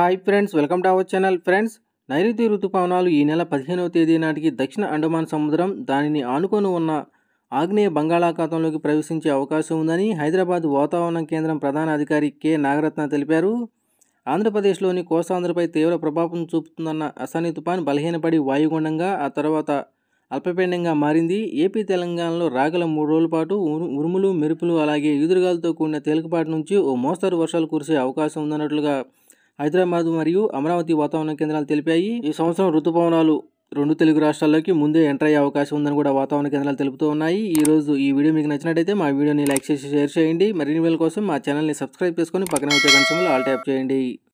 hi friends welcome to our channel friends నైరుతి ఋతుపవనాలు ఈ నెల పదిహేనవ తేదీ నాటికి దక్షిణ అండమాన్ సముద్రం దానిని ఆనుకొని ఉన్న ఆగ్నేయ బంగాళాఖాతంలోకి ప్రవేశించే అవకాశం ఉందని హైదరాబాద్ వాతావరణ కేంద్రం ప్రధాన అధికారి కె నాగరత్న తెలిపారు ఆంధ్రప్రదేశ్లోని కోస్తాంధ్రపై తీవ్ర ప్రభావం చూపుతుందన్న అసాని తుపాన్ బలహీనపడి వాయుగుండంగా ఆ తర్వాత అల్పపీడనంగా మారింది ఏపీ తెలంగాణలో రాగల మూడు రోజుల పాటు ఉరు- ఉరుములు మెరుపులు అలాగే ఈదురుగాలతో కూడిన తేలికపాటి నుంచి ఓ మోస్తరు వర్షాలు కురిసే అవకాశం ఉందన్నట్లుగా హైదరాబాద్ మరియు అమరావతి వాతావరణ కేంద్రాలు తెలిపాయి ఈ సంవత్సరం ఋతుపవనాలు రెండు తెలుగు రాష్ట్రాల్లోకి ముందే ఎంటర్ అయ్యే అవకాశం ఉందని కూడా వాతావరణ కేంద్రాలు తెలుపుతూ ఉన్నాయి ఈ రోజు ఈ వీడియో మీకు నచ్చినట్టయితే మా వీడియోని లైక్ చేసి షేర్ చేయండి మరిన్ని వీడియోల కోసం మా ఛానల్ని సబ్స్క్రైబ్ చేసుకొని పక్కన వచ్చే గంటలో ఆల్ ట్యాప్ చేయండి